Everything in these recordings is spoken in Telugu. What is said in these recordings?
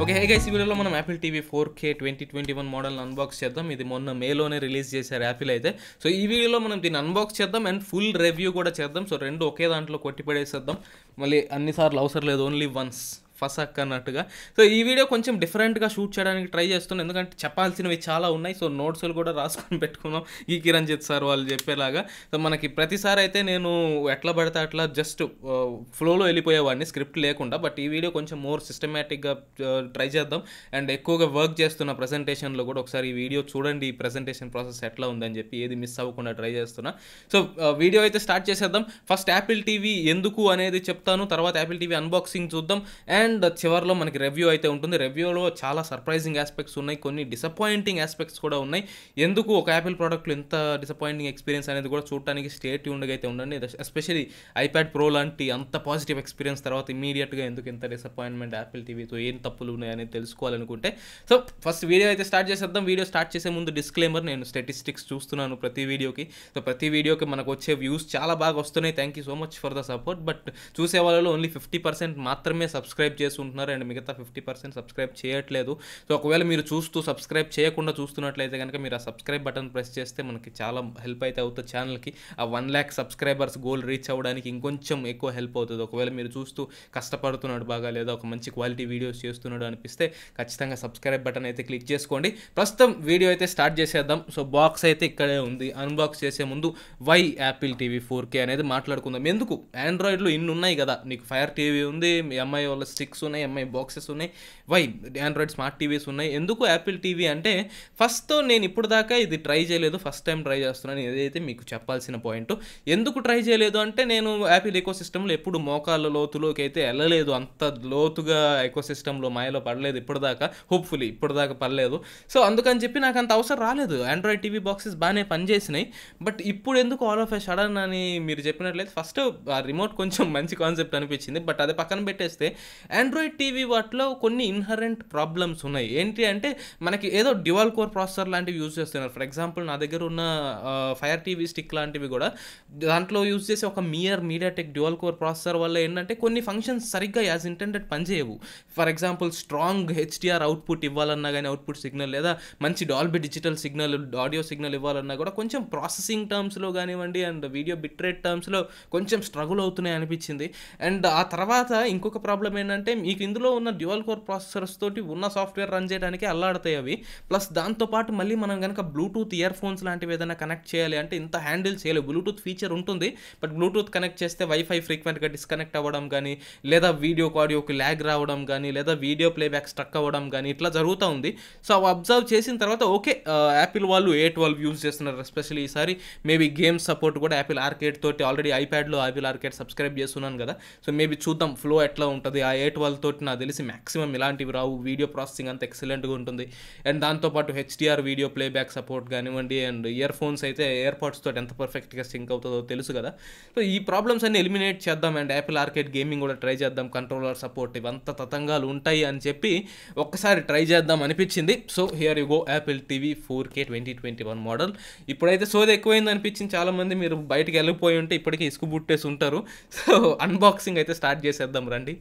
ఓకే హే గైస్ ఈ వీడియోలో మనం Apple TV four K twenty twenty one model unbox చేద్దాం ఇది మొన్న మేలోనే రిలీజ్ చేశారు యాపిల్ అయితే సో ఈ వీడియోలో మనం దీన్ని అన్బాక్స్ చేద్దాం అండ్ ఫుల్ రివ్యూ కూడా చేద్దాం సో రెండు ఒకే దాంట్లో కొట్టి పడేసేద్దాం మళ్ళీ అన్నిసార్లు అవసరం లేదు ఓన్లీ వన్స్ ఫసక్ అన్నట్టుగా సో ఈ వీడియో కొంచెం డిఫరెంట్గా షూట్ చేయడానికి ట్రై చేస్తున్నాను ఎందుకంటే చెప్పాల్సినవి చాలా ఉన్నాయి సో నోట్స్లు కూడా రాసుకొని పెట్టుకున్నాం ఈ కిరణ్జిత్ సార్ వాళ్ళు చెప్పేలాగా సో మనకి ప్రతిసారి అయితే నేను ఎట్లా పడితే అట్లా జస్ట్ ఫ్లోలో వెళ్ళిపోయేవాడిని స్క్రిప్ట్ లేకుండా బట్ ఈ వీడియో కొంచెం మోర్ సిస్టమేటిక్గా ట్రై చేద్దాం అండ్ ఎక్కువగా వర్క్ చేస్తున్న ప్రజెంటేషన్లో కూడా ఒకసారి ఈ వీడియో చూడండి ఈ ప్రజెంటేషన్ ప్రాసెస్ ఎట్లా ఉందని చెప్పి ఏది మిస్ అవ్వకుండా ట్రై చేస్తున్నా సో వీడియో అయితే స్టార్ట్ చేసేద్దాం ఫస్ట్ యాపిల్ టీవీ ఎందుకు అనేది చెప్తాను తర్వాత యాపిల్ టీవీ అన్బాక్సింగ్ చూద్దాం అండ్ చివరిలో మనకి రివ్యూ అయితే ఉంటుంది రివ్యూలో చాలా సర్ప్రైజింగ్ ఆస్పెక్ట్స్ ఉన్నాయి కొన్ని డిసప్పాయింటింగ్ ఆస్పెక్ట్స్ కూడా ఉన్నాయి ఎందుకు ఒక యాపిల్ ప్రోడక్ట్లో ఎంత డిసప్పాయింటింగ్ ఎక్స్పీరియన్స్ అనేది కూడా చూడటానికి స్టేట్ ట్యూన్గా అయితే ఉండండి ఎస్పెషలీ ఐప్యాడ్ ప్రో లాంటి అంత పాజిటివ్ ఎక్స్పీరియన్స్ తర్వాత ఇమీడియట్గా ఎందుకు ఇంత డిసప్పాయింట్మెంట్ యాపిల్ టీవీతో ఏం తప్పులు ఉన్నాయని తెలుసుకోవాలనుకుంటే సో ఫస్ట్ వీడియో అయితే స్టార్ట్ చేసేద్దాం వీడియో స్టార్ట్ చేసే ముందు డిస్క్లైమర్ నేను స్టాటిస్టిక్స్ చూస్తున్నాను ప్రతి వీడియోకి సో ప్రతి వీడియోకి మనకు వచ్చే వ్యూస్ చాలా బాగా వస్తున్నాయి thank you so much for the support but చూసే వాళ్ళలో ఓన్లీ ఫిఫ్టీ పర్సెంట్ మాత్రమే సబ్స్క్రైబ్ చేస్తుంటున్నారు అండ్ మిగతా ఫిఫ్టీ పర్సెంట్ సబ్స్క్రైబ్ చేయట్లేదు సో ఒకవేళ మీరు చూస్తూ సబ్స్క్రైబ్ చేయకుండా చూస్తున్నట్లయితే కనుక మీరు ఆ సబ్స్క్రైబ్ బటన్ ప్రెస్ చేస్తే మనకి చాలా హెల్ప్ అయితే అవుతుంది ఛానల్కి ఆ one lakh subscribers goal reach అవ్వడానికి ఇంకొంచెం ఎక్కువ హెల్ప్ అవుతుంది ఒకవేళ మీరు చూస్తూ కష్టపడుతున్నాడు బాగా లేదా ఒక మంచి క్వాలిటీ వీడియోస్ చేస్తున్నాడు అనిపిస్తే ఖచ్చితంగా సబ్స్క్రైబ్ బటన్ అయితే క్లిక్ చేసుకోండి ప్రస్తుతం వీడియో అయితే స్టార్ట్ చేసేద్దాం సో బాక్స్ అయితే ఇక్కడే ఉంది అన్బాక్స్ చేసే ముందు why Apple TV four K అనేది మాట్లాడుకుందాం ఎందుకు ఆండ్రాయిడ్లో ఇన్ని ఉన్నాయి కదా నీకు ఫైర్ టీవీ ఉంది ఎంఐ వాళ్ళ స్టిక్స్ ఉన్నాయి ఎంఐ బాక్సెస్ ఉన్నాయి వై ఆండ్రాయిడ్ స్మార్ట్ టీవీస్ ఉన్నాయి ఎందుకు యాపిల్ టీవీ అంటే ఫస్ట్ నేను ఇప్పుడు దాకా ఇది ట్రై చేయలేదు ఫస్ట్ టైం ట్రై చేస్తున్నాను ఏదైతే మీకు చెప్పాల్సిన పాయింట్ ఎందుకు ట్రై చేయలేదు అంటే నేను యాపిల్ ఎకో సిస్టంలో ఎప్పుడు మోకాళ్ళ లోతులోకి అయితే వెళ్ళలేదు అంత లోతుగా ఎకో సిస్టంలో మాయలో పడలేదు ఇప్పటిదాకా హోప్ఫుల్లీ ఇప్పటిదాకా పడలేదు సో అందుకని చెప్పి నాకు అంత అవసరం రాలేదు ఆండ్రాయిడ్ టీవీ బాక్సెస్ బాగానే పనిచేసినాయి బట్ ఇప్పుడు ఎందుకు ఆల్ ఆఫ్ ఎ సడన్ అని మీరు చెప్పినట్లయితే ఫస్ట్ ఆ రిమోట్ కొంచెం మంచి కాన్సెప్ట్ అనిపించింది బట్ అది పక్కన పెట్టేస్తే ఆండ్రాయిడ్ టీవీ వాటిలో కొన్ని ఇన్హరెంట్ ప్రాబ్లమ్స్ ఉన్నాయి ఏంటి అంటే మనకి ఏదో డ్యువల్ కోర్ ప్రాసెసర్ లాంటివి యూజ్ చేస్తున్నారు ఫర్ ఎగ్జాంపుల్ నా దగ్గర ఉన్న ఫైర్ టీవీ స్టిక్ లాంటివి కూడా దాంట్లో యూజ్ చేసే ఒక మియర్ మీడియాటెక్ డ్యువల్ కోర్ ప్రాసెసర్ వల్ల ఏంటంటే కొన్ని ఫంక్షన్స్ సరిగ్గా యాజ్ ఇంటెండెడ్ పనిచేయవు for example strong HDR output ఇవ్వాలన్నా కానీ అవుట్పుట్ సిగ్నల్ లేదా మంచి Dolby digital signal audio signal ఇవ్వాలన్నా కూడా కొంచెం ప్రాసెసింగ్ టర్మ్స్లో కానివ్వండి అండ్ వీడియో బిట్రేట్ టర్మ్స్లో కొంచెం స్ట్రగుల్ అవుతున్నాయి అనిపించింది అండ్ ఆ తర్వాత ఇంకొక ప్రాబ్లం ఏంటంటే మీకు ఇందులో ఉన్న డ్యువల్ కోర్ ప్రాసెసర్స్ తోటి ఉన్న సాఫ్ట్వేర్ రన్ చేయడానికి అల్లాడతాయి అవి ప్లస్ దాంతోపాటు మళ్ళీ మనం కనుక బ్లూటూత్ ఇయర్ ఫోన్స్ లాంటివి ఏదైనా కనెక్ట్ చేయాలి అంటే ఇంత హ్యాండిల్ చేయలేదు బ్లూటూత్ ఫీచర్ ఉంటుంది బట్ బ్లూటూత్ కనెక్ట్ చేస్తే వైఫై ఫ్రీక్వెంట్గా డిస్కనెక్ట్ అవ్వడం కానీ లేదా వీడియో ఆడియోకి ల్యాగ్ రావడం కానీ లేదా వీడియో ప్లేబ్యాక్ స్ట్రక్ అవ్వడం కానీ ఇట్లా జరుగుతూ ఉంది సో అవి అబ్జర్వ్ చేసిన తర్వాత ఓకే యాపిల్ వాళ్ళు ఏ ట్వెల్వ్ యూజ్ చేస్తున్నారు ఎస్పెషల్లీ ఈసారి మేబీ గేమ్స్ సపోర్ట్ కూడా యాపిల్ ఆర్కేడ్ తోటి ఆల్రెడీ ఐప్యాడ్లో యాపిల్ ఆర్కేడ్ సబ్స్క్రైబ్ చేస్తున్నాను కదా సో మేబీ చూద్దాం ఫ్లో ఎట్లా ఉంటుంది ఆ ఏ ట్వెల్వ్ తోటి నాకు తెలిసి మాక్సిమం ఇలాంటివి రావు వీడియో ప్రాసెసింగ్ అంత ఎక్సలెంట్గా ఉంటుంది అండ్ దాంతోపాటు హెచ్డిఆర్ వీడియో ప్లేబ్యాక్ సపోర్ట్ కానివ్వండి అండ్ ఇయర్ ఫోన్స్ అయితే ఇయర్ పాడ్స్ తోటి ఎంత పర్ఫెక్ట్గా సింక్ అవుతుందో తెలుసు కదా సో ఈ ప్రాబ్లమ్స్ అన్ని ఎలిమినేట్ చేద్దాం అండ్ యాపిల్ ఆర్కేడ్ గేమింగ్ కూడా ట్రై చేద్దాం కంట్రోలర్ సపోర్ట్ ఇవంతా తతంగాలు ఉంటాయి అని చెప్పి ఒక్కసారి ట్రై చేద్దాం అనిపించింది so here you go Apple TV four K twenty twenty one model ఇప్పుడైతే సోది ఎక్కువైంది అనిపించింది చాలామంది మీరు బయటికి వెళ్ళిపోయి ఉంటే ఇప్పటికీ ఇసుకు బుట్టేసి ఉంటారు సో అన్బాక్సింగ్ అయితే స్టార్ట్ చేసేద్దాం రండి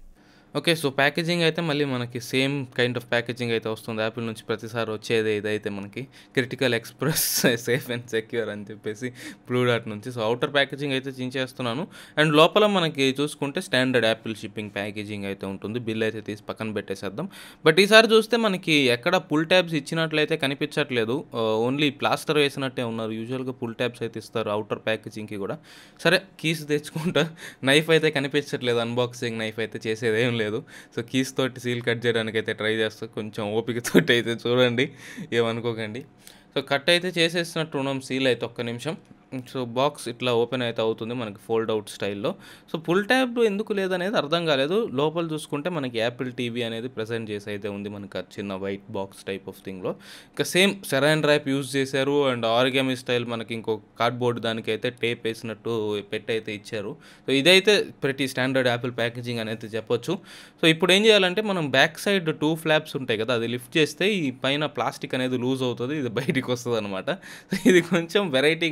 ఓకే సో ప్యాకేజింగ్ అయితే మళ్ళీ మనకి సేమ్ కైండ్ ఆఫ్ ప్యాకేజింగ్ అయితే వస్తుంది యాపిల్ నుంచి ప్రతిసారి వచ్చేది ఇదైతే మనకి critical express safe and secure అని చెప్పేసి బ్లూ డాట్ నుంచి సో అవుటర్ ప్యాకేజింగ్ అయితే చించేస్తున్నాను అండ్ లోపల మనకి చూసుకుంటే స్టాండర్డ్ యాపిల్ షిప్పింగ్ ప్యాకేజింగ్ అయితే ఉంటుంది బిల్ అయితే తీసి పక్కన పెట్టేసేద్దాం బట్ ఈసారి చూస్తే మనకి ఎక్కడ పుల్ ట్యాబ్స్ ఇచ్చినట్లయితే కనిపించట్లేదు ఓన్లీ ప్లాస్టర్ వేసినట్టే ఉన్నారు యూజువల్గా పుల్ ట్యాబ్స్ అయితే ఇస్తారు అవుటర్ ప్యాకేజింగ్కి కూడా సరే కీస్ తెచ్చుకుంటా నైఫ్ అయితే కనిపించట్లేదు అన్బాక్సింగ్ నైఫ్ అయితే చేసేది ఏం లేదు సో కీస్ తోటి సీల్ కట్ చేయడానికి అయితే ట్రై చేస్తా కొంచెం ఓపికతోటి అయితే చూడండి ఏమనుకోకండి సో కట్ అయితే చేసేసినట్టు ఉన్నాం సీల్ అయితే ఒక్క నిమిషం సో బాక్స్ ఇట్లా ఓపెన్ అయితే అవుతుంది మనకి ఫోల్డ్ అవుట్ స్టైల్లో సో ఫుల్ ట్యాబ్ ఎందుకు లేదనేది అర్థం కాలేదు లోపల చూసుకుంటే మనకి యాపిల్ టీవీ అనేది ప్రజెంట్ చేసి అయితే ఉంది మనకి ఆ చిన్న వైట్ బాక్స్ టైప్ ఆఫ్ థింగ్లో ఇంకా సేమ్ సెరాన్ ర్యాప్ యూజ్ చేశారు అండ్ ఆర్గామి స్టైల్ మనకి ఇంకో కార్డ్బోర్డ్ దానికి అయితే టేప్ వేసినట్టు పెట్టి అయితే ఇచ్చారు సో ఇదైతే ప్రతి స్టాండర్డ్ యాపిల్ ప్యాకేజింగ్ అనేది చెప్పొచ్చు సో ఇప్పుడు ఏం చేయాలంటే మనం బ్యాక్ సైడ్ టూ ఫ్లాప్స్ ఉంటాయి కదా అది లిఫ్ట్ చేస్తే ఈ పైన ప్లాస్టిక్ అనేది లూజ్ అవుతుంది ఇది బయటికి వస్తుంది అనమాట సో ఇది కొంచెం వెరైటీగా అనిపిస్తుంది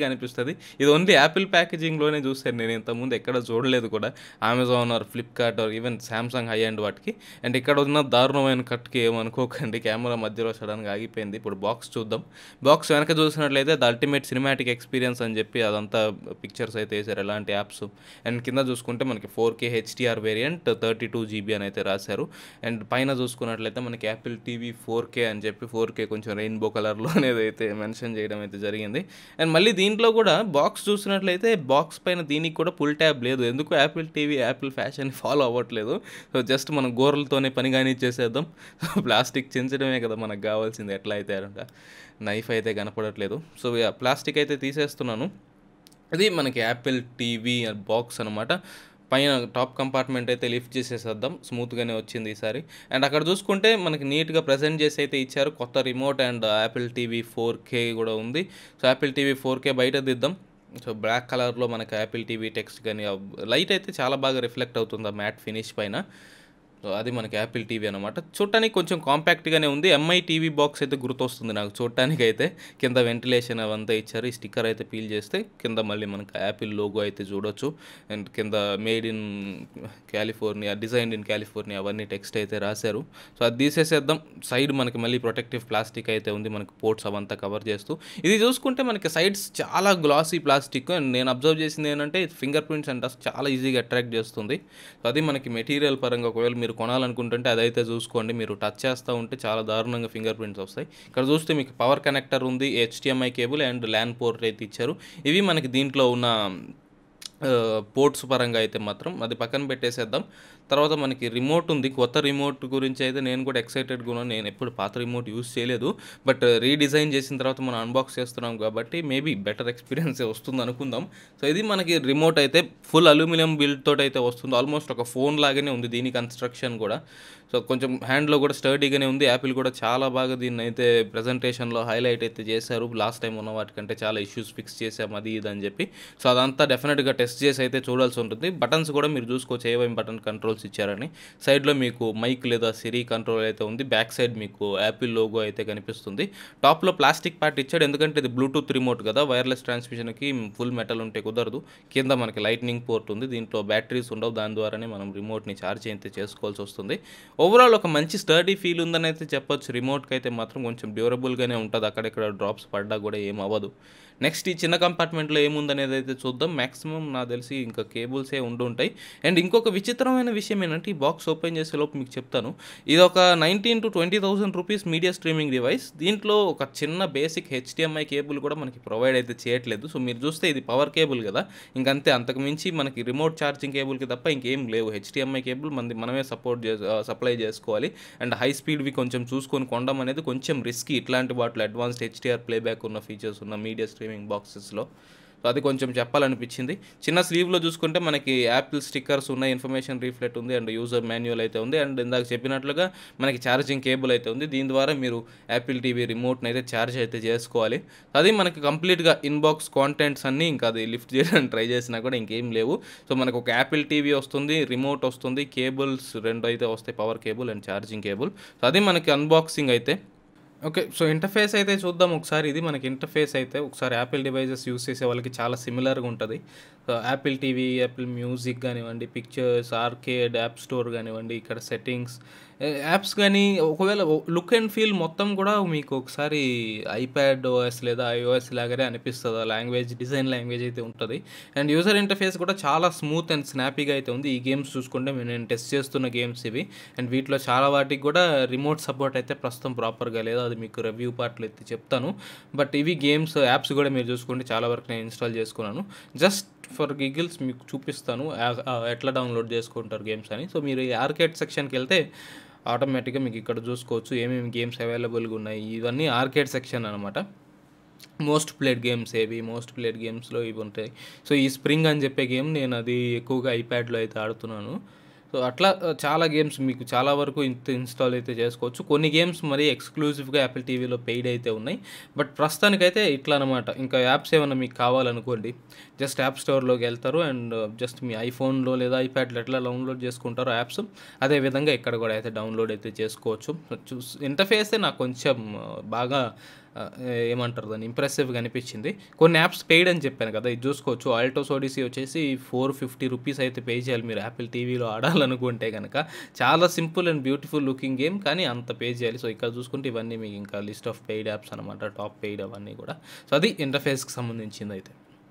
ఉంటుంది ఇది ఓన్లీ యాపిల్ ప్యాకేజింగ్లోనే చూసాను నేను ఇంతకుముందు ఎక్కడ చూడలేదు కూడా Amazon or Flipkart or even Samsung హై అండ్ వాటికి అండ్ ఇక్కడ ఉన్న దారుణమైన కట్కి ఏమనుకోకండి కెమెరా మధ్యలో సడన్గా ఆగిపోయింది ఇప్పుడు బాక్స్ చూద్దాం బాక్స్ వెనక చూసినట్లయితే ద అల్టిమేట్ సినిమాటిక్ ఎక్స్పీరియన్స్ అని చెప్పి అదంతా పిక్చర్స్ అయితే వేసారు ఎలాంటి యాప్స్ అండ్ కింద చూసుకుంటే మనకి four K HDR variant thirty two GB అని అయితే రాశారు అండ్ పైన చూసుకున్నట్లయితే మనకి యాపిల్ టీవీ ఫోర్ కే అని చెప్పి ఫోర్ కే కొంచెం రెయిన్బో కలర్లో అనేది అయితే మెన్షన్ చేయడం అయితే జరిగింది అండ్ మళ్ళీ దీంట్లో కూడా బాక్స్ చూసినట్లయితే బాక్స్ పైన దీనికి కూడా ఫుల్ ట్యాబ్ లేదు ఎందుకు Apple TV Apple fashion follow అవ్వట్లేదు సో జస్ట్ మనం గోరలతోనే పని కానీ చేసేద్దాం ప్లాస్టిక్ చించడమే కదా మనకు కావాల్సింది ఎట్లా అయితే అంట నైఫ్ అయితే కనపడట్లేదు సో ప్లాస్టిక్ అయితే తీసేస్తున్నాను ఇది మనకి యాపిల్ టీవీ బాక్స్ అనమాట పైన టాప్ కంపార్ట్మెంట్ అయితే లిఫ్ట్ చేసేసేద్దాం స్మూత్గానే వచ్చింది ఈసారి అండ్ అక్కడ చూసుకుంటే మనకి నీట్గా ప్రజెంట్ చేసి అయితే ఇచ్చారు కొత్త remote and Apple TV four K కూడా ఉంది so Apple TV four K బయట దిద్దాం సో బ్లాక్ కలర్లో మనకి యాపిల్ టీవీ టెక్స్ట్ కానీ లైట్ అయితే చాలా బాగా రిఫ్లెక్ట్ అవుతుంది ఆ మ్యాట్ ఫినిష్ పైన సో అది మనకి యాపిల్ టీవీ అనమాట చూడటానికి కొంచెం కాంపాక్ట్గానే ఉంది ఎంఐ టీవీ బాక్స్ అయితే గుర్తొస్తుంది నాకు చూడటానికి అయితే కింద వెంటిలేషన్ అవంతా ఇచ్చారు ఈ స్టిక్కర్ అయితే పీల్ చేస్తే కింద మళ్ళీ మనకి యాపిల్ లోగో అయితే చూడొచ్చు అండ్ కింద made in California design in California అవన్నీ టెక్స్ట్ అయితే రాశారు సో అది తీసేసేద్దాం సైడ్ మనకి మళ్ళీ ప్రొటెక్టివ్ ప్లాస్టిక్ అయితే ఉంది మనకి పోర్ట్స్ అవంతా కవర్ చేస్తూ ఇది చూసుకుంటే మనకి సైడ్స్ చాలా గ్లాసీ ప్లాస్టిక్ అండ్ నేను అబ్జర్వ్ చేసింది ఏంటంటే ఫింగర్ ప్రింట్స్ అండ్ డస్ట్ చాలా ఈజీగా అట్రాక్ట్ చేస్తుంది సో అది మనకి మెటీరియల్ పరంగా ఒకవేళ మీరు కొనాలనుకుంటుంటే అదైతే చూసుకోండి మీరు టచ్ చేస్తూ ఉంటే చాలా దారుణంగా ఫింగర్ ప్రింట్స్ వస్తాయి ఇక్కడ చూస్తే మీకు పవర్ కనెక్టర్ ఉంది HDMI cable and LAN port అయితే ఇచ్చారు ఇవి మనకి దీంట్లో ఉన్న పోర్ట్స్ పరంగా అయితే మాత్రం అది పక్కన పెట్టేసేద్దాం తర్వాత మనకి రిమోట్ ఉంది కొత్త రిమోట్ గురించి అయితే నేను కూడా ఎక్సైటెడ్గా ఉన్నాను నేను ఎప్పుడు పాత రిమోట్ యూస్ చేయలేదు బట్ రీడిజైన్ చేసిన తర్వాత మనం అన్బాక్స్ చేస్తున్నాం కాబట్టి మేబీ బెటర్ ఎక్స్పీరియన్స్ వస్తుంది అనుకుందాం సో ఇది మనకి రిమోట్ అయితే ఫుల్ అల్యూమినియం బిల్డ్ తోటి అయితే వస్తుంది ఆల్మోస్ట్ ఒక ఫోన్ లాగానే ఉంది దీని కన్స్ట్రక్షన్ కూడా సో కొంచెం హ్యాండ్లో కూడా స్టర్డీగానే ఉంది యాపిల్ కూడా చాలా బాగా దీన్ని అయితే ప్రజెంటేషన్లో హైలైట్ అయితే చేశారు లాస్ట్ టైం ఉన్న వాటికంటే చాలా ఇష్యూస్ ఫిక్స్ చేసాం అది ఇది అని చెప్పి సో అదంతా డెఫినెట్గా టెస్ట్ చేసి అయితే చూడాల్సి ఉంటుంది బటన్స్ కూడా మీరు చూసుకోవచ్చు ఏవేం బటన్ కంట్రోల్స్ ఇచ్చారని సైడ్లో మీకు మైక్ లేదా సిరీ కంట్రోల్ అయితే ఉంది బ్యాక్ సైడ్ మీకు యాపిల్ లోగో అయితే కనిపిస్తుంది టాప్లో ప్లాస్టిక్ పార్ట్ ఇచ్చాడు ఎందుకంటే ఇది బ్లూటూత్ రిమోట్ కదా వైర్లెస్ ట్రాన్స్మిషన్కి ఫుల్ మెటల్ ఉంటే కుదరదు కింద మనకి లైట్నింగ్ పోర్ట్ ఉంది దీంట్లో బ్యాటరీస్ ఉండవు దాని ద్వారానే మనం రిమోట్ని ఛార్జ్ అయితే చేసుకోవాల్సి వస్తుంది ఓవరాల్ ఒక మంచి స్టడీ ఫీల్ ఉందని అయితే చెప్పొచ్చు రిమోట్కి అయితే మాత్రం కొంచెం డ్యూరబుల్గానే ఉంటుంది అక్కడెక్కడ డ్రాప్స్ పడ్డా కూడా ఏం అవ్వదు నెక్స్ట్ ఈ చిన్న కంపార్ట్మెంట్లో ఏముందనేది అయితే చూద్దాం మ్యాక్సిమం నాకు తెలిసి ఇంకా కేబుల్సే ఉండి ఉంటాయి అండ్ ఇంకొక విచిత్రమైన విషయం ఏంటంటే ఈ బాక్స్ ఓపెన్ చేసే లోపు మీకు చెప్తాను ఇది ఒక nineteen to twenty thousand rupees media streaming device దీంట్లో ఒక చిన్న బేసిక్ హెచ్డిఎంఐ కేబుల్ కూడా మనకి ప్రొవైడ్ అయితే చేయట్లేదు సో మీరు చూస్తే ఇది పవర్ కేబుల్ కదా ఇంకంతే అంతకు మించి మనకి రిమోట్ ఛార్జింగ్ కేబుల్కి తప్ప ఇంకేం లేవు హెచ్డిఎంఐ కేబుల్ మనది మనమే సపోర్ట్ చే సప్లై చేసుకోవాలి అండ్ హై స్పీడ్వి కొంచెం చూసుకొని కొనడం అనేది కొంచెం రిస్కీ ఇట్లాంటి వాటిలో అడ్వాన్స్డ్ హెచ్డిఆర్ ప్లేబ్యాక్ ఉన్న ఫీచర్స్ ఉన్న మీడియా స్ట్రీమింగ్ బాక్సెస్లో సో అది కొంచెం చెప్పాలనిపించింది చిన్న స్లీవ్లో చూసుకుంటే మనకి యాపిల్ స్టిక్కర్స్ ఉన్నాయి ఇన్ఫర్మేషన్ రీఫ్లెక్ట్ ఉంది అండ్ యూజర్ మాన్యువల్ అయితే ఉంది అండ్ ఇందాక చెప్పినట్లుగా మనకి ఛార్జింగ్ కేబుల్ అయితే ఉంది దీని ద్వారా మీరు యాపిల్ టీవీ రిమోట్ని అయితే ఛార్జ్ అయితే చేసుకోవాలి అది మనకి కంప్లీట్గా ఇన్బాక్స్ కాంటెంట్స్ అన్నీ ఇంకా అది లిఫ్ట్ చేయడానికి ట్రై చేసినా కూడా ఇంకేం లేవు సో మనకు ఒక యాపిల్ టీవీ వస్తుంది రిమోట్ వస్తుంది కేబుల్స్ రెండు అయితే వస్తాయి power cable and charging cable so అది మనకి అన్బాక్సింగ్ అయితే ఓకే సో ఇంటర్ఫేస్ అయితే చూద్దాం ఒకసారి ఇది మనకి ఇంటర్ఫేస్ అయితే ఒకసారి యాపిల్ డివైజెస్ యూస్ చేసే వాళ్ళకి చాలా సిమిలర్గా ఉంటుంది so Apple TV Apple music కానివ్వండి పిక్చర్స్ ఆర్కేడ్ యాప్ స్టోర్ కానివ్వండి ఇక్కడ సెట్టింగ్స్ యాప్స్ కానీ ఒకవేళ లుక్ అండ్ ఫీల్ మొత్తం కూడా మీకు ఒకసారి ఐప్యాడ్ ఓఎస్ లేదా ఐఓఎస్ లాగానే అనిపిస్తుంది ఆ లాంగ్వేజ్ డిజైన్ లాంగ్వేజ్ అయితే ఉంటుంది అండ్ యూజర్ ఇంటర్ఫేస్ కూడా చాలా స్మూత్ అండ్ స్నాపీగా అయితే ఉంది ఈ గేమ్స్ చూసుకుంటే నేను టెస్ట్ చేస్తున్న గేమ్స్ ఇవి అండ్ వీటిలో చాలా వాటికి కూడా రిమోట్ సపోర్ట్ అయితే ప్రస్తుతం ప్రాపర్గా లేదు అది మీకు రివ్యూ పార్ట్లు అయితే చెప్తాను బట్ ఇవి గేమ్స్ యాప్స్ కూడా మీరు చూసుకుంటే చాలా వరకు నేను ఇన్స్టాల్ చేసుకున్నాను జస్ట్ ఫర్ గిగిల్స్ మీకు చూపిస్తాను ఎట్లా డౌన్లోడ్ చేసుకుంటారు గేమ్స్ అని సో మీరు ఈ ఆర్కేడ్ సెక్షన్కి వెళ్తే ఆటోమేటిక్గా మీకు ఇక్కడ చూసుకోవచ్చు ఏమేమి గేమ్స్ అవైలబుల్గా ఉన్నాయి ఇవన్నీ ఆర్కేడ్ సెక్షన్ అనమాట మోస్ట్ ప్లేడ్ గేమ్స్ ఏవి మోస్ట్ ప్లేడ్ గేమ్స్లో ఇవి ఉంటాయి సో ఈ స్ప్రింగ్ అని చెప్పే గేమ్ నేను అది ఎక్కువగా ఐప్యాడ్లో అయితే ఆడుతున్నాను సో అట్లా చాలా గేమ్స్ మీకు చాలా వరకు ఇంత ఇన్స్టాల్ అయితే చేసుకోవచ్చు కొన్ని గేమ్స్ మరి ఎక్స్క్లూజివ్గా యాపిల్ టీవీలో పెయిడ్ అయితే ఉన్నాయి బట్ ప్రస్తుతానికైతే ఇట్లా అనమాట ఇంకా యాప్స్ ఏమైనా మీకు కావాలనుకోండి జస్ట్ యాప్ స్టోర్లోకి వెళ్తారు అండ్ జస్ట్ మీ ఐఫోన్లో లేదా ఐప్యాడ్లో ఎట్లా డౌన్లోడ్ చేసుకుంటారో యాప్స్ అదే విధంగా ఇక్కడ కూడా అయితే డౌన్లోడ్ అయితే చేసుకోవచ్చు ఇంటర్ఫేసే నాకు కొంచెం బాగా ఆ, ఏమంటారు దాన్ని ఇంప్రెసివ్గా అనిపించింది కొన్ని యాప్స్ పెయిడ్ అని చెప్పాను కదా ఇది చూసుకోవచ్చు ఆల్టోస్ ఓడిసీ వచ్చేసి ఫోర్ ఫిఫ్టీ రూపీస్ అయితే పే చేయాలి మీరు యాపిల్ టీవీలో ఆడాలనుకుంటే కనుక చాలా simple and beautiful looking game కానీ అంత పే చేయాలి సో ఇక్కడ చూసుకుంటే ఇవన్నీ మీకు ఇంకా లిస్ట్ ఆఫ్ పెయిడ్ యాప్స్ అనమాట టాప్ పెయిడ్ అవన్నీ కూడా సో అది ఇంటర్ఫేస్కి సంబంధించింది అయితే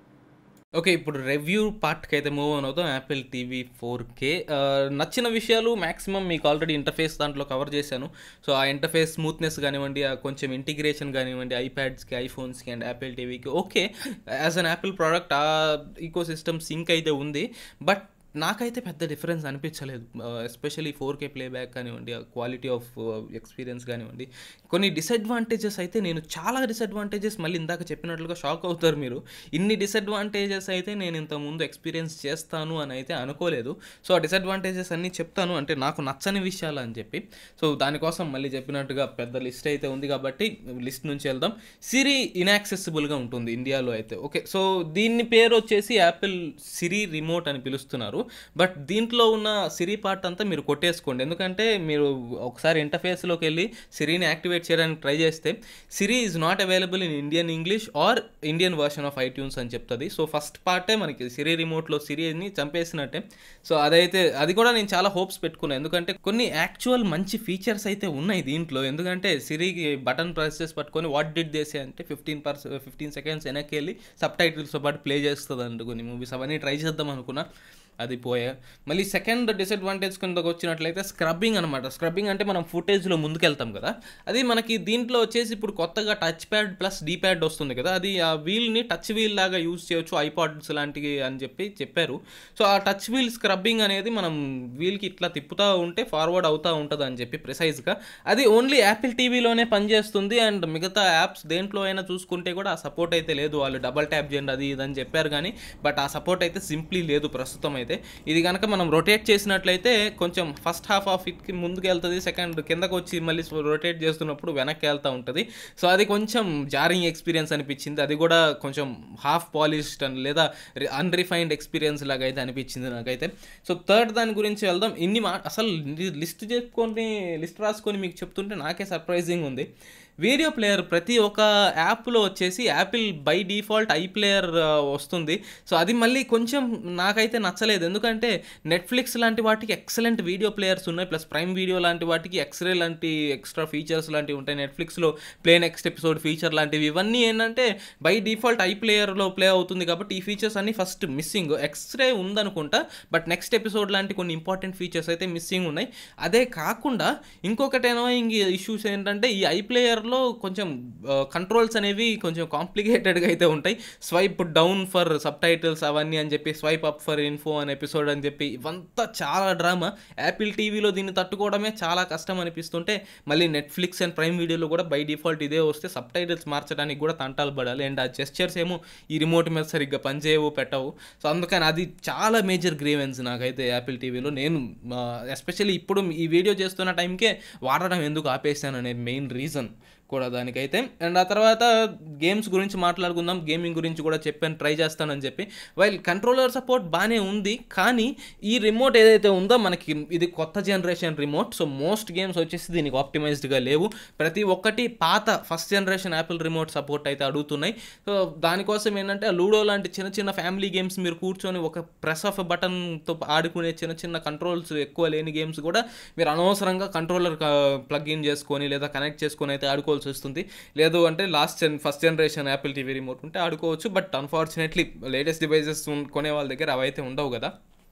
ఓకే ఇప్పుడు రివ్యూ పార్ట్కి అయితే మూవ్ ఆన్ అవుతాం యాపిల్ టీవీ ఫోర్ కే నచ్చిన విషయాలు మాక్సిమం మీకు ఆల్రెడీ ఇంటర్ఫేస్ దాంట్లో కవర్ చేశాను సో ఆ ఇంటర్ఫేస్ స్మూత్నెస్ కానివ్వండి ఆ కొంచెం ఇంటిగ్రేషన్ కానివ్వండి ఐప్యాడ్స్కి ఐఫోన్స్కి అండ్ యాపిల్ టీవీకి okay as an Apple product ఆ ఈకో సిస్టమ్ సింక్ అయితే ఉంది బట్ నాకైతే పెద్ద డిఫరెన్స్ అనిపించలేదు ఎస్పెషలీ ఫోర్ కే ప్లేబ్యాక్ కానివ్వండి క్వాలిటీ ఆఫ్ ఎక్స్పీరియన్స్ కానివ్వండి కొన్ని డిసడ్వాంటేజెస్ అయితే నేను చాలా డిసడ్వాంటేజెస్ మళ్ళీ ఇందాక చెప్పినట్లుగా షాక్ అవుతారు మీరు ఇన్ని డిసడ్వాంటేజెస్ అయితే నేను ఇంత ముందు ఎక్స్పీరియన్స్ చేస్తాను అని అయితే అనుకోలేదు సో ఆ డిసడ్వాంటేజెస్ అన్నీ చెప్తాను అంటే నాకు నచ్చని విషయాలు అని చెప్పి సో దానికోసం మళ్ళీ చెప్పినట్టుగా పెద్ద లిస్ట్ అయితే ఉంది కాబట్టి లిస్ట్ నుంచి వెళ్దాం సిరి ఇన్యాక్సెసిబుల్గా ఉంటుంది ఇండియాలో అయితే ఓకే సో దీన్ని పేరు వచ్చేసి యాపిల్ సిరి రిమోట్ అని పిలుస్తున్నారు బట్ దీంట్లో ఉన్న సిరి పార్ట్ అంతా మీరు కొట్టేసుకోండి ఎందుకంటే మీరు ఒకసారి ఇంటర్ఫేస్లోకి వెళ్ళి సిరిని యాక్టివేట్ చేయడానికి ట్రై చేస్తే Siri is not available in Indian English or Indian version of iTunes అని చెప్తుంది సో ఫస్ట్ పార్టే మనకి సిరి రిమోట్లో సిరిని చంపేసినట్టే సో అదైతే అది కూడా నేను చాలా హోప్స్ పెట్టుకున్నాను ఎందుకంటే కొన్ని యాక్చువల్ మంచి ఫీచర్స్ అయితే ఉన్నాయి దీంట్లో ఎందుకంటే సిరికి బటన్ ప్రెస్ చేసి పట్టుకొని వాట్ డిడ్ దేసే అంటే ఫిఫ్టీన్ పర్స్ ఫిఫ్టీన్ సెకండ్స్ వెనక్కి వెళ్ళి సబ్ టైటిల్స్తో పాటు ప్లే చేస్తుంది అండి కొన్ని మూవీస్ అవన్నీ ట్రై చేద్దాం అనుకున్నా అది పోయా మళ్ళీ సెకండ్ డిసడ్వాంటేజ్ కిందకు వచ్చినట్లయితే స్క్రబ్బింగ్ అనమాట స్క్రబ్బింగ్ అంటే మనం ఫుటేజ్లో ముందుకెళ్తాం కదా అది మనకి దీంట్లో వచ్చేసి ఇప్పుడు కొత్తగా touch pad plus D pad వస్తుంది కదా అది ఆ వీల్ని టచ్ వీల్ లాగా యూజ్ చేయొచ్చు ఐపాడ్స్ లాంటివి అని చెప్పి చెప్పారు సో ఆ టచ్ వీల్ స్క్రబ్బింగ్ అనేది మనం వీల్కి ఇట్లా తిప్పుతూ ఉంటే ఫార్వర్డ్ అవుతూ ఉంటుంది అని చెప్పి ప్రిసైజ్గా అది ఓన్లీ యాపిల్ టీవీలోనే పనిచేస్తుంది అండ్ మిగతా యాప్స్ దేంట్లో అయినా చూసుకుంటే కూడా ఆ సపోర్ట్ అయితే లేదు వాళ్ళు డబల్ ట్యాప్ చేయండి అది ఇది అని చెప్పారు కానీ బట్ ఆ సపోర్ట్ అయితే సింప్లీ లేదు ప్రస్తుతం అయితే ఇది కనుక మనం రొటేట్ చేసినట్లయితే కొంచెం ఫస్ట్ హాఫ్ ఆఫ్ ఇట్కి ముందుకు వెళ్తుంది సెకండ్ కిందకు వచ్చి మళ్ళీ రొటేట్ చేస్తున్నప్పుడు వెనక్కి వెళ్తూ ఉంటుంది సో అది కొంచెం జారింగ్ ఎక్స్పీరియన్స్ అనిపించింది అది కూడా కొంచెం హాఫ్ పాలిష్డ్ అని లేదా అన్రిఫైన్డ్ ఎక్స్పీరియన్స్ లాగా అయితే అనిపించింది నాకైతే సో థర్డ్ దాని గురించి వెళ్దాం ఇన్ని మా అసలు లిస్ట్ చేసుకొని లిస్ట్ రాసుకొని మీకు చెప్తుంటే నాకే సర్ప్రైజింగ్ ఉంది వీడియో ప్లేయర్ ప్రతి ఒక్క యాప్లో వచ్చేసి Apple by default I player వస్తుంది సో అది మళ్ళీ కొంచెం నాకైతే నచ్చలేదు ఎందుకంటే నెట్ఫ్లిక్స్ లాంటి వాటికి ఎక్సలెంట్ వీడియో ప్లేయర్స్ ఉన్నాయి ప్లస్ ప్రైమ్ వీడియో లాంటి వాటికి ఎక్స్రే లాంటి ఎక్స్ట్రా ఫీచర్స్ లాంటివి ఉంటాయి నెట్ఫ్లిక్స్లో ప్లే నెక్స్ట్ ఎపిసోడ్ ఫీచర్ లాంటివి ఇవన్నీ ఏంటంటే బై డిఫాల్ట్ ఐ ప్లేయర్లో ప్లే అవుతుంది కాబట్టి ఈ ఫీచర్స్ అన్ని ఫస్ట్ మిస్సింగ్ ఎక్స్రే ఉందనుకుంటా బట్ నెక్స్ట్ ఎపిసోడ్ లాంటి కొన్ని ఇంపార్టెంట్ ఫీచర్స్ అయితే మిస్సింగ్ ఉన్నాయి అదే కాకుండా ఇంకొకటి ఇంక ఇష్యూస్ ఏంటంటే ఈ ఐ ప్లేయర్ లో కొంచెం కంట్రోల్స్ అనేవి కొంచెం కాంప్లికేటెడ్గా అయితే ఉంటాయి swipe down for subtitles అవన్నీ అని చెప్పి స్వైప్ అప్ ఫర్ ఇన్ఫో అనే ఎపిసోడ్ అని చెప్పి ఇవంతా చాలా డ్రామా యాపిల్ టీవీలో దీన్ని తట్టుకోవడమే చాలా కష్టం అనిపిస్తుంటే మళ్ళీ నెట్ఫ్లిక్స్ అండ్ ప్రైమ్ వీడియోలో కూడా బై డిఫాల్ట్ ఇదే వస్తే సబ్ టైటిల్స్ మార్చడానికి కూడా తంటాలు పడాలి అండ్ ఆ జెస్చర్స్ ఏమో ఈ రిమోట్ మీద సరిగ్గా పనిచేయవు పెట్టవు సో అందుకని అది చాలా మేజర్ గ్రీవెన్స్ నాకైతే యాపిల్ టీవీలో నేను ఎస్పెషల్లీ ఇప్పుడు ఈ వీడియో చేస్తున్న టైంకే వాడడం ఎందుకు ఆపేసాను అనే మెయిన్ రీజన్ కూడా దానికైతే అండ్ ఆ తర్వాత గేమ్స్ గురించి మాట్లాడుకుందాం గేమింగ్ గురించి కూడా చెప్పాను ట్రై చేస్తానని చెప్పి వైల్ కంట్రోలర్ సపోర్ట్ బాగానే ఉంది కానీ ఈ రిమోట్ ఏదైతే ఉందో మనకి ఇది కొత్త generation remote so most games వచ్చేసి దీనికి ఆప్టిమైజ్డ్గా లేవు ప్రతి ఒక్కటి పాత first generation Apple remote support అయితే అడుగుతున్నాయి సో దానికోసం ఏంటంటే లూడో లాంటి చిన్న చిన్న ఫ్యామిలీ గేమ్స్ మీరు కూర్చొని ఒక ప్రెస్ ఆఫ్ బటన్తో ఆడుకునే చిన్న చిన్న కంట్రోల్స్ ఎక్కువ లేని గేమ్స్ కూడా మీరు అనవసరంగా కంట్రోలర్ ప్లగ్ ఇన్ చేసుకొని లేదా కనెక్ట్ చేసుకొని అయితే ఆడుకో ఆడుకోవాల్సి వస్తుంది లేదు అంటే last gen first generation Apple TV remote ఉంటే ఆడుకోవచ్చు బట్ అన్ఫార్చునేట్లీ లేటెస్ట్ డివైజెస్ కొనే వాళ్ళ దగ్గర అవైతే ఉండవు కదా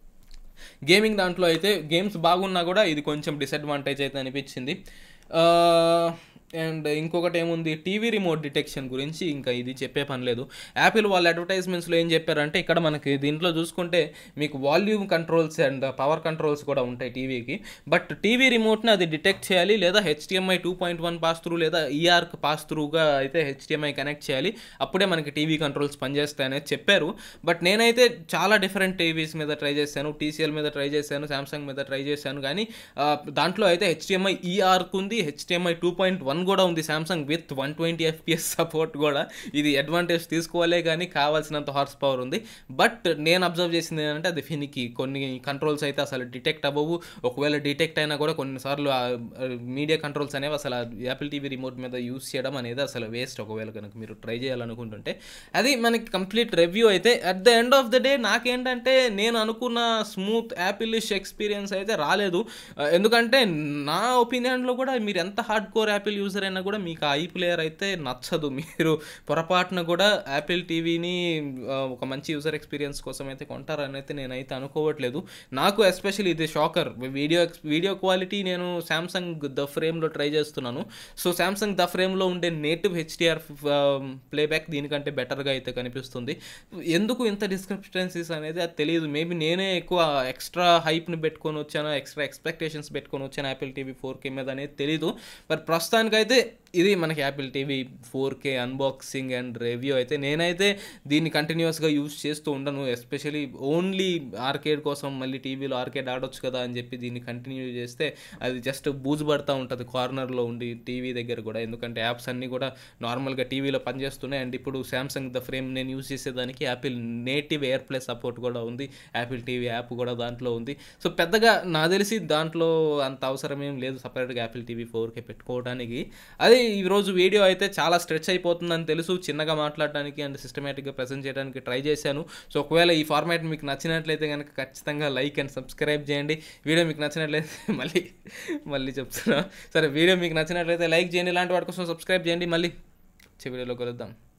గేమింగ్ దాంట్లో అయితే గేమ్స్ బాగున్నా కూడా ఇది కొంచెం డిసడ్వాంటేజ్ అయితే అనిపించింది అండ్ ఇంకొకటి ఏముంది టీవీ రిమోట్ డిటెక్షన్ గురించి ఇంకా ఇది చెప్పే పని లేదు యాపిల్ వాళ్ళ అడ్వర్టైజ్మెంట్స్లో ఏం చెప్పారంటే ఇక్కడ మనకి దీంట్లో చూసుకుంటే మీకు volume controls and power controls కూడా ఉంటాయి టీవీకి బట్ టీవీ రిమోట్ని అది డిటెక్ట్ చేయాలి లేదా HDMI two point one pass through లేదా ఈఆర్క్ పాస్ త్రూగా అయితే హెచ్డిఎంఐ కనెక్ట్ చేయాలి అప్పుడే మనకి టీవీ కంట్రోల్స్ పనిచేస్తాయనేది చెప్పారు బట్ నేనైతే చాలా డిఫరెంట్ టీవీస్ మీద ట్రై చేశాను టీసీఎల్ మీద ట్రై చేశాను సామ్సంగ్ మీద ట్రై చేశాను కానీ దాంట్లో అయితే హెచ్డిఎంఐ ఈఆర్క్ ఉంది హెచ్డిఎంఐ టూ పాయింట్ వన్ కూడా ఉంది Samsung with one twenty FPS support కూడా ఇది అడ్వాంటేజ్ తీసుకోవాలే కానీ కావాల్సినంత హార్స్ పవర్ ఉంది బట్ నేను అబ్జర్వ్ చేసింది ఏంటంటే అది ఫినికి కొన్ని కంట్రోల్స్ అయితే అసలు డిటెక్ట్ అవ్వవు ఒకవేళ డిటెక్ట్ అయినా కూడా కొన్నిసార్లు మీడియా కంట్రోల్స్ అనేవి అసలు యాపిల్ టీవీ రిమోట్ మీద యూస్ చేయడం అనేది అసలు వేస్ట్ ఒకవేళ కనుక మీరు ట్రై చేయాలనుకుంటుంటే అది మనకి కంప్లీట్ రివ్యూ అయితే at the end of the day నాకేంటంటే నేను అనుకున్న స్మూత్ యాపిలిష్ ఎక్స్పీరియన్స్ అయితే రాలేదు ఆ, ఎందుకంటే నా ఒపీనియన్లో కూడా మీరు ఎంత హార్డ్ కోర్ యాపిల్ యూజర్ అయినా కూడా మీకు ఐ ప్లేయర్ అయితే నచ్చదు మీరు పొరపాటున కూడా యాపిల్ టీవీని ఒక మంచి యూజర్ ఎక్స్పీరియన్స్ కోసం అయితే కొంటారని అయితే నేనైతే అనుకోవట్లేదు నాకు ఎస్పెషల్లీ ఇది షాకర్ వీడియో వీడియో క్వాలిటీ నేను శాంసంగ్ ద ఫ్రేమ్లో ట్రై చేస్తున్నాను సో శాంసంగ్ ద ఫ్రేమ్లో ఉండే నేటివ్ హెచ్డిఆర్ ప్లేబ్యాక్ దీనికంటే బెటర్గా అయితే కనిపిస్తుంది ఎందుకు ఇంత డిస్క్రిప్టెన్సీస్ అనేది అది తెలియదు మేబీ నేనే ఎక్కువ ఎక్స్ట్రా హైప్ని పెట్టుకొని వచ్చాను ఎక్స్ట్రా ఎక్స్పెక్టేషన్స్ పెట్టుకొని వచ్చాను యాపిల్ టీవీ ఫోర్ కే మీద అనేది తెలీదు బట్ ప్రస్తుతానికైతే ఇది మనకి Apple TV four K unboxing and review అయితే నేనైతే దీన్ని కంటిన్యూస్గా యూజ్ చేస్తూ ఉండను ఎస్పెషలీ ఓన్లీ ఆర్కేడ్ కోసం మళ్ళీ టీవీలో ఆర్కేడ్ ఆడొచ్చు కదా అని చెప్పి దీన్ని కంటిన్యూ చేస్తే అది జస్ట్ బూజు పడతా ఉంటుంది కార్నర్లో ఉండి టీవీ దగ్గర కూడా ఎందుకంటే యాప్స్ అన్నీ కూడా నార్మల్గా టీవీలో పనిచేస్తున్నాయి అండ్ ఇప్పుడు శాంసంగ్ ద ఫ్రేమ్ నేను యూజ్ చేసేదానికి Apple native AirPlay support కూడా ఉంది యాపిల్ టీవీ యాప్ కూడా దాంట్లో ఉంది సో పెద్దగా నా తెలిసి దాంట్లో అంత అవసరం ఏం లేదు సపరేట్గా యాపిల్ టీవీ ఫోర్కే పెట్టుకోవడానికి అది ఈరోజు వీడియో అయితే చాలా స్ట్రెచ్ అయిపోతుందని తెలుసు చిన్నగా మాట్లాడడానికి అండ్ సిస్టమేటిక్గా ప్రజెంట్ చేయడానికి ట్రై చేశాను సో ఒకవేళ ఈ ఫార్మాట్ మీకు నచ్చినట్లయితే కనుక ఖచ్చితంగా లైక్ అండ్ సబ్స్క్రైబ్ చేయండి వీడియో మీకు నచ్చినట్లయితే మళ్ళీ మళ్ళీ చెప్తున్నా సరే వీడియో మీకు నచ్చినట్లయితే లైక్ చేయండి ఇలాంటి వాటి కోసం సబ్స్క్రైబ్ చేయండి మళ్ళీ వచ్చే వీడియోలో కలుద్దాం